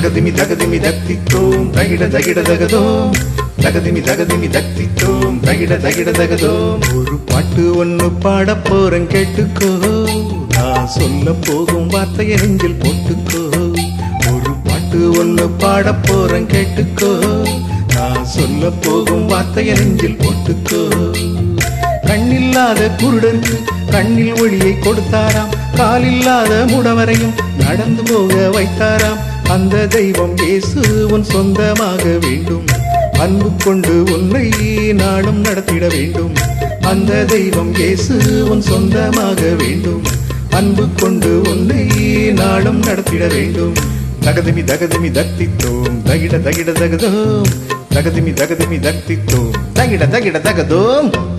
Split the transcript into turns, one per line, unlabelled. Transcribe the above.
தகதிமி தகதிமி தத்தித்தோம் தகிட தகிட தகதோம் தகதிமி தகதிமி தத்தித்தோம் தகிட தகிட தகதோம் ஒரு பாட்டு ஒண்ணு பாட போறேன் கேட்டுக்கோ நான் சொல்ல போகும் வார்த்தையை நெஞ்சில் போட்டுக்கோ ஒரு பாட்டு ஒண்ணு பாட போறேன் கேட்டுக்கோ நான் சொல்ல போகும் வார்த்தையை நெஞ்சில் போட்டுக்கோ கண்ணில்லாத குருடருக்கு கண்ணில் ஒளியை கொடுத்தாராம் காலில்லாத முடவரையும் நடந்து போக வைத்தாராம் அந்த தெய்வம் இயேசு உன் சொந்தமாக வேண்டும் அன்பு கொண்டு உன்னை நாளும் நடத்திட வேண்டும் அந்த தெய்வம் இயேசு உன் சொந்தமாக வேண்டும் அன்பு கொண்டு உன்னை நாளும் நடத்திட வேண்டும் தகதிமி தகதிமி தத்தித்தோம் தகிட தகிட தகதோம் தகதிமி தகதிமி தத்தித்தோம் தகிட தகிட தகதோம்